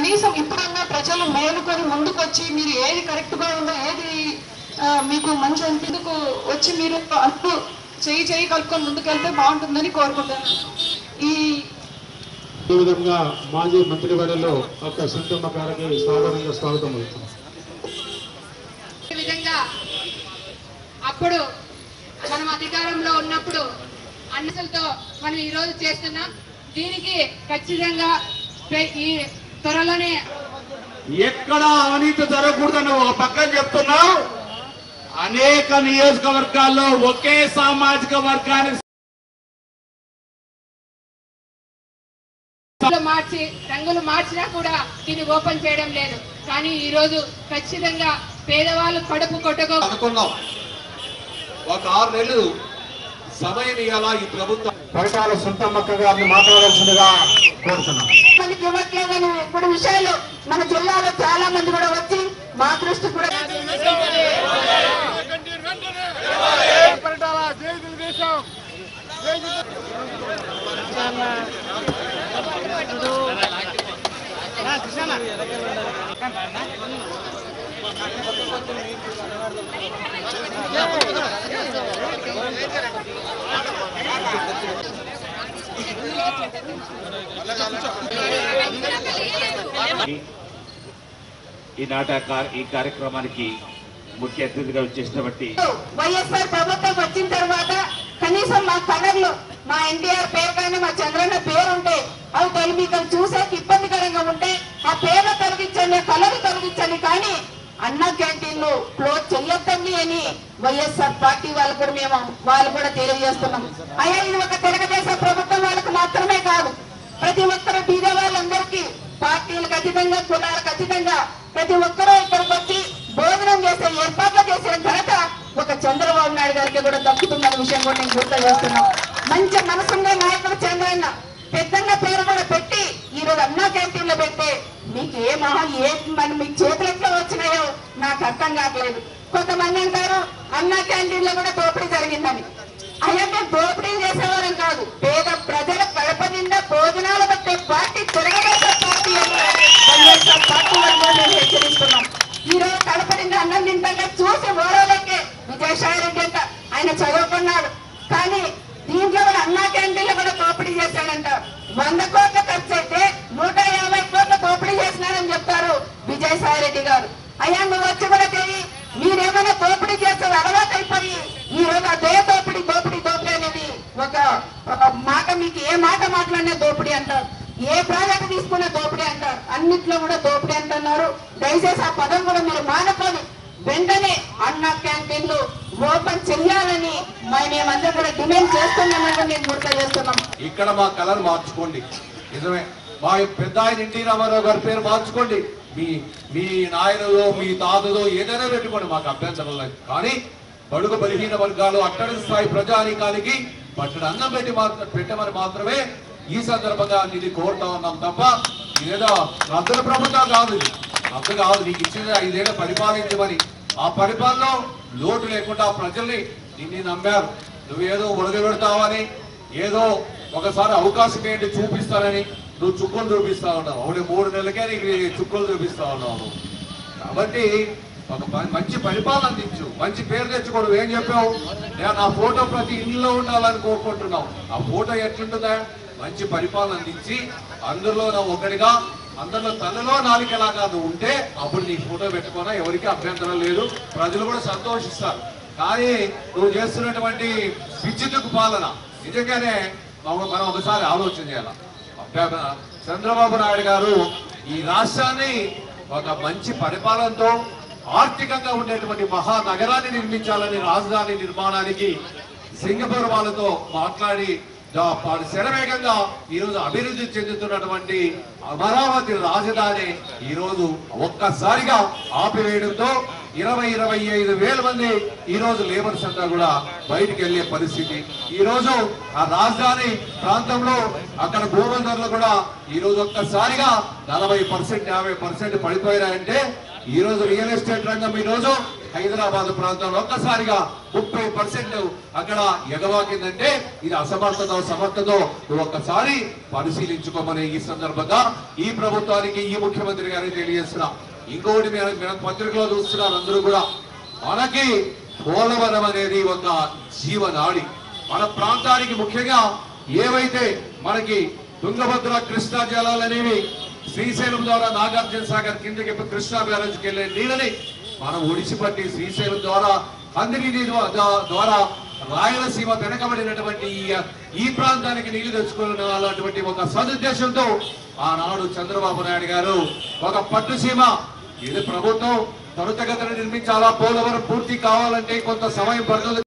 కనీసం ఇప్పుడన్నా ప్రజలు మేలుకొని ముందుకొచ్చి మీరు ఏది కరెక్ట్ గా ఉందో ఏది ఆ, మీకు మంచి అనిపిందుకు వచ్చి మీరు అంటూ చేయి చేయి కలుపుకొని ముందుకెళ్తే బాగుంటుందని కోరుకుంటున్నాను ఈ ఈ విధంగా మాజీ మంత్రివర్యులు ఒక సుంటమ్మ గారికి సాధారణంగా స్వాగతం పలుకుతున్నాం. ఈ విధంగా అప్పుడు మనం అధికారంలో ఉన్నప్పుడు అన్నసలతో మనం ఈ రోజు చేస్తున్నాం దీనికి ఖచ్చితంగా ప్ర- ఈ త్వరలోనే ఎక్కడ అవినీతి జరగకూడదని ఒక పక్కన చెప్తున్నావు అనేక నియోజకవర్గాల్లో ఒకే సామాజిక వర్గానికి రంగులు మార్చి రంగులు మార్చినా కూడా దీన్ని ఓపెన్ చేయడం లేదు కానీ ఈ రోజు ఖచ్చితంగా పేదవాళ్ళు కడుపు కొట్టకో అనుకున్నాం ఒక ఆరు నెలలు సమయం ఇవ్వాలా ఈ ప్రభుత్వం పరిటాల సుంటమ్మక్క గారిని మాట్లాడాల్సిందిగా కోరుతున్నాం మందికి ఇవ్వట్లేదని ఇప్పుడు విషయాలు మన జిల్లాలో చాలా మంది కూడా వచ్చి మా దృష్టి కూడా ఈనాటి ఆ కా- ఈ కార్యక్రమానికి ముఖ్య అతిథిగా వచ్చేసినటువంటి వైఎస్ఆర్ ప్రభుత్వం వచ్చిన తర్వాత కనీసం మా కలర్లు మా ఎన్టీఆర్ పేరు కానీ మా చంద్రన్న పేరు ఉంటే అవి తొలి మీకు చూసాక ఇబ్బందికరంగా ఉంటే ఆ పేరు తొలగించండి కలర్ తొలగించండి కానీ అన్న క్యాంటీన్లు క్లోజ్ చెయ్యొద్దండి అని వైఎస్ఆర్ పార్టీ వాళ్ళు కూడా మేము వాళ్ళు కూడా తెలియజేస్తున్నాం అయ్యా ఇది ఒక తెలుగుదేశం ప్రభుత్వం వాళ్ళకి మాత్రమే కాదు ప్రతి ఒక్కరు బీద వాళ్ళందరికీ పార్టీలకు అతీతంగా కులాలకు అతీతంగా ప్రతి ఒక్కరూ ఇక్కడికి వచ్చి భోజనం చేసే ఏర్పాట్లు చేసిన ఘనత ఒక చంద్రబాబు నాయుడు గారికి కూడా దక్కుతుందన్న విషయం కూడా నేను గుర్తు చేస్తున్నాం మంచి మనసున్న నాయకుడు చంద్రన్న పెద్దన్న పేరు కూడా పెట్టి ఈ రోజు అన్నా క్యాంటీన్ లో పెడితే మీకు ఏ మహా ఏ మరి మీ చేతులు ఎట్లా వచ్చినాయో నాకు అర్థం కావట్లేదు కొంతమంది అంటారు అన్నా క్యాంటీన్ లో కూడా దోపిడీ జరిగిందని అయ్యా మేము దోపిడీ చేసేవారం కాదు పేద ప్రజల కడప నిండా భోజనాలు పెట్టే పార్టీ తెలుగుదేశం పార్టీ అని వైఎస్ఆర్ పార్టీ వాళ్ళు కూడా మేము హెచ్చరిస్తున్నాం ఈ రోజు కడప నిండా అన్నం తింటాక చూసి ఓడోలకే విజయసాయి రెడ్డి అంట ఆయన చదువుకున్నాడు కానీ దీంట్లో కూడా అన్నా క్యాంటీన్లో కూడా దోపిడీ చేశాడంట వంద కోట్ల ఖర్చు అయితే నూట యాభై కోట్ల దోపిడీ చేసినారని చెప్తారు విజయసాయి రెడ్డి గారు అయ్యా నువ్వు వచ్చి కూడా తెలియ మీరేమైనా దోపిడీ చేస్తారు అలవాటు అయిపోయి ఈ రోజు అదే దోపిడీ దోపిడీ దోపిడీ అనేది ఒక ఒక మాట మీకు ఏ మాట మాట్లాడినా దోపిడీ అంటారు ఏ ప్రాజెక్ట్ తీసుకున్నా దోపిడీ అంటారు అన్నిట్లో కూడా దోపిడీ అంటున్నారు దయచేసి ఆ పదం కూడా మీరు మానుకొని వెంటనే అన్న క్యాంటీన్లు ఓపెన్ చెయ్యాలని మ- మేమందరం కూడా డిమాండ్ చేస్తున్నామని నేను గుర్తు చేస్తున్నాం ఇక్కడ మా కలర్ మార్చుకోండి నిజమే మా పెద్ద ఆయన ఎన్టీ రామారావు గారి పేరు మార్చుకోండి మీ మీ నాయనదో మీ తాతదో ఏదైనా పెట్టుకోండి మాకు అభ్యంతరం లేదు కానీ బడుగు బలహీన వర్గాలు అట్టడి స్థాయి ప్రజానీకానికి పట్టణ అన్నం పెట్టి మాత్రం పెట్టమని మాత్రమే ఈ సందర్భంగా నిధి కోరుతా ఉన్నాం తప్ప ఇదేదో రద్దుల ప్రభుత్వం కాదు ఇది రద్దు కాదు నీకు ఇచ్చింది ఐదేళ్ళు పరిపాలించమని ఆ పరిపాలనలో లోటు లేకుండా ప్రజల్ని నిన్ను నమ్మారు నువ్వేదో ఉడగబెడతావని ఏదో ఒకసారి అవకాశం ఏంటి చూపిస్తానని నువ్వు చుక్కలు చూపిస్తా ఉన్నావు అవును మూడు నెలలకే నీకు ఈ చుక్కలు చూపిస్తా ఉన్నావు నువ్వు. కాబట్టి ఒక ప- మంచి పరిపాలన అందించు మంచి పేరు తెచ్చుకోడు ఏం చెప్పావు నేను నా ఫోటో ప్రతి ఇంట్లో ఉండాలని కోరుకుంటున్నావు ఆ ఫోటో ఎట్లుంటుందా మంచి పరిపాలన అందించి అందులో నా ఒకటిగా అందరిలో తనలో నాలుగలాగా నువ్వు ఉంటే అప్పుడు నీ ఫోటో పెట్టుకున్నా ఎవరికి అభ్యంతరం లేదు ప్రజలు కూడా సంతోషిస్తారు కానీ నువ్వు చేస్తున్నటువంటి విద్యుత్తుకు పాలన నిజంగానే మనం మనం ఒకసారి ఆలోచన చేయాలి అభ్యా- చంద్రబాబు నాయుడు గారు ఈ రాష్ట్రాన్ని ఒక మంచి పరిపాలనతో ఆర్థికంగా ఉండేటువంటి మహానగరాన్ని నిర్మించాలని రాజధాని నిర్మాణానికి సింగపూర్ వాళ్ళతో మాట్లాడి దా- వారు శరవేగంగా ఈ రోజు అభివృద్ధి చెందుతున్నటువంటి అమరావతి రాజధాని ఈ రోజు ఒక్కసారిగా ఆపివేయడంతో ఇరవై ఇరవై ఐదు వేల మంది ఈ రోజు లేబర్స్ అంతా కూడా బయటికి వెళ్లే పరిస్థితి ఈ రోజు ఆ రాజధాని ప్రాంతంలో అక్కడ భూముల ధరలు కూడా ఈ రోజు ఒక్కసారిగా నలభై పర్సెంట్ యాభై పర్సెంట్ పడిపోయాయంటే ఈ రోజు రియల్ ఎస్టేట్ రంగం ఈ రోజు హైదరాబాద్ ప్రాంతంలో ఒక్కసారిగా ముప్పై పర్సెంట్ అక్కడ ఎగవాకిందంటే ఇది అసమర్థతో సమర్థతో నువ్వు ఒక్కసారి పరిశీలించుకోమని ఈ సందర్భంగా ఈ ప్రభుత్వానికి ఈ ముఖ్యమంత్రి గారికి తెలియజేస్తున్నా ఇంకొకటి మీరు మీరు పత్రికలో చూస్తున్నారు అందరూ కూడా మనకి పోలవరం అనేది ఒక జీవనాడి మన ప్రాంతానికి ముఖ్యంగా ఏవైతే మనకి తుంగభద్ర కృష్ణా జలాలు అనేవి శ్రీశైలం ద్వారా నాగార్జున సాగర్ కిందకి కృష్ణా బ్యారేజ్కి వెళ్ళే నీళ్ళని మనం ఒడిసిపట్టి శ్రీశైలం ద్వారా అందరినీ ద్వారా రాయలసీమ వెనకబడినటువంటి ఈ- ఈ ప్రాంతానికి నీళ్లు తెచ్చుకోవాలన్నటువంటి ఒక సదుద్దేశంతో ఆనాడు చంద్రబాబు నాయుడు గారు ఒక పట్టుసీమ ఇది ప్రభుత్వం త్వరితగతిన నిర్మించాలా పోలవరం పూర్తి కావాలంటే కొంత సమయం పడుతుంది